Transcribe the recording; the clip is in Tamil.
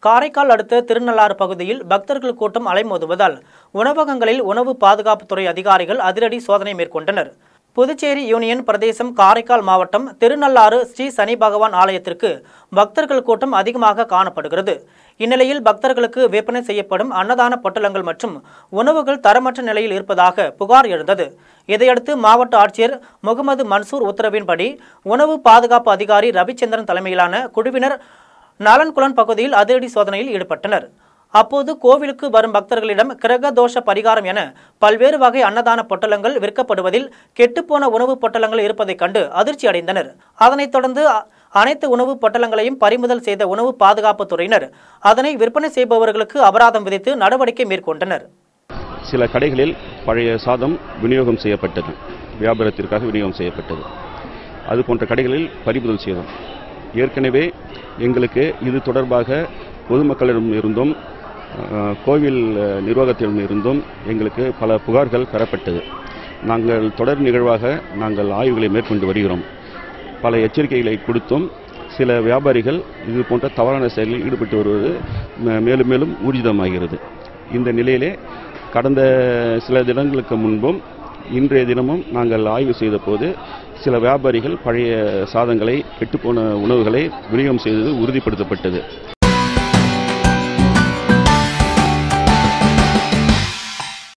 காரைக்கால் அடுத்த திருநள்ளாறு பகுதியில் பக்தர்கள் கூட்டம் அலைமோதுவதால் உணவகங்களில் உணவு பாதுகாப்புத்துறை அதிகாரிகள் அதிரடி சோதனை மேற்கொண்டனர் புதுச்சேரி யூனியன் பிரதேசம் காரைக்கால் மாவட்டம் திருநள்ளாறு ஸ்ரீ சனி பகவான் ஆலயத்திற்கு பக்தர்கள் கூட்டம் அதிகமாக காணப்படுகிறது இந்நிலையில் பக்தர்களுக்கு விற்பனை செய்யப்படும் அன்னதான பொட்டலங்கள் மற்றும் உணவுகள் தரமற்ற நிலையில் இருப்பதாக புகார் எழுந்தது இதையடுத்து மாவட்ட ஆட்சியர் முகமது மன்சூர் உத்தரவின்படி உணவு பாதுகாப்பு அதிகாரி ரவிச்சந்திரன் தலைமையிலான குழுவினர் நலன்குளன் பகுதியில் அதிரடி சோதனையில் ஈடுபட்டனர் அப்போது கோவிலுக்கு வரும் பக்தர்களிடம் கிரக தோஷ பரிகாரம் என பல்வேறு வகை அன்னதான பொட்டலங்கள் விற்கப்படுவதில் கெட்டுப்போன உணவுப் பொட்டலங்கள் இருப்பதைக் கண்டு அதிர்ச்சி அடைந்தனர் அதனைத் தொடர்ந்து அ- அனைத்து உணவுப் பொட்டலங்களையும் பறிமுதல் செய்த உணவு பாதுகாப்புத் துறையினர் அதனை விற்பனை செய்பவர்களுக்கு அபராதம் விதித்து நடவடிக்கை மேற்கொண்டனர் சில கடைகளில் பழைய சாதம் விநியோகம் செய்யப்பட்டது வியாபாரத்திற்காக விநியோகம் செய்யப்பட்டது அது போன்ற கடைகளில் பறிமுதல் செய்தோம் ஏற்கனவே எங்களுக்கு இது தொடர்பாக பொதுமக்களிடம் இருந்தும் அஹ், கோவில் அஹ், நிர்வாகத்திடம் இருந்தும் எங்களுக்கு பல புகார்கள் பெறப்பட்டது நாங்கள் தொடர் நிகழ்வாக நாங்கள் ஆய்வுகளை மேற்கொண்டு வருகிறோம் பல எச்சரிக்கைகளை கொடுத்தும் சில வியாபாரிகள் இது போன்ற தவறான செயலில் ஈடுபட்டு வருவது ம- மேலும் மேலும் ஊர்ஜிதமாகிறது இந்த நிலையிலே கடந்த சில தினங்களுக்கு முன்பும் இன்றைய தினமும் நாங்கள் ஆய்வு செய்த போது சில வியாபாரிகள் பழைய சாதங்களை கெட்டுப்போன உணவுகளை விநியோகம் செய்தது உறுதிப்படுத்தப்பட்டது